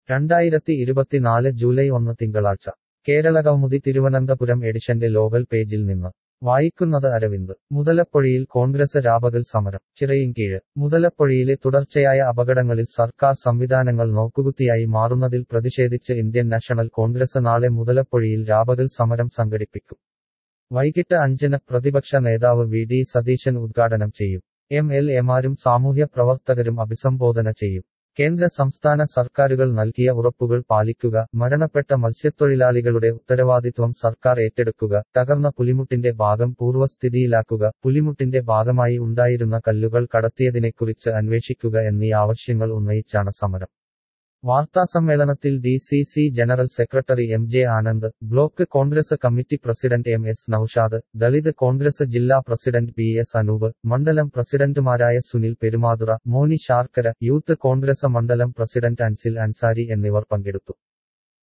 രണ്ടായിരത്തി ഇരുപത്തിനാല് ജൂലൈ ഒന്ന് തിങ്കളാഴ്ച കേരളകൗമുദി തിരുവനന്തപുരം എഡിഷന്റെ ലോകൽ പേജിൽ നിന്ന് വായിക്കുന്നത് അരവിന്ദ് മുതലപ്പൊഴിയിൽ കോൺഗ്രസ് രാപകൽ സമരം ചിറയിൻകീഴ് മുതലപ്പൊഴിയിലെ തുടർച്ചയായ അപകടങ്ങളിൽ സർക്കാർ സംവിധാനങ്ങൾ നോക്കുകുത്തിയായി മാറുന്നതിൽ പ്രതിഷേധിച്ച് ഇന്ത്യൻ നാഷണൽ കോൺഗ്രസ് നാളെ മുതലപ്പൊഴിയിൽ രാപകൽ സമരം സംഘടിപ്പിക്കും വൈകിട്ട് അഞ്ചിന് പ്രതിപക്ഷ നേതാവ് വി ഡി സതീശൻ ഉദ്ഘാടനം ചെയ്യും എം എൽ എമാരും സാമൂഹ്യ പ്രവർത്തകരും അഭിസംബോധന ചെയ്യും കേന്ദ്ര സംസ്ഥാന സർക്കാരുകൾ നൽകിയ ഉറപ്പുകൾ പാലിക്കുക മരണപ്പെട്ട മത്സ്യത്തൊഴിലാളികളുടെ ഉത്തരവാദിത്വം സർക്കാർ ഏറ്റെടുക്കുക തകർന്ന പുലിമുട്ടിന്റെ ഭാഗം പൂർവ്വസ്ഥിതിയിലാക്കുക പുലിമുട്ടിന്റെ ഭാഗമായി ഉണ്ടായിരുന്ന കല്ലുകൾ കടത്തിയതിനെക്കുറിച്ച് അന്വേഷിക്കുക എന്നീ ആവശ്യങ്ങൾ ഉന്നയിച്ചാണ് സമരം വാർത്താസമ്മേളനത്തിൽ D C C general secretary M J Anand block Congress committee president M S Noushad Dalit Congress ജില്ലാ പ്രസിഡന്റ് പി എസ് അനൂപ് മണ്ഡലം പ്രസിഡന്റുമാരായ സുനിൽ പെരുമാതുറ മോനി ശാർക്കര യൂത്ത് കോൺഗ്രസ് മണ്ഡലം പ്രസിഡന്റ് അൻസിൽ അൻസാരി എന്നിവർ പങ്കെടുത്തു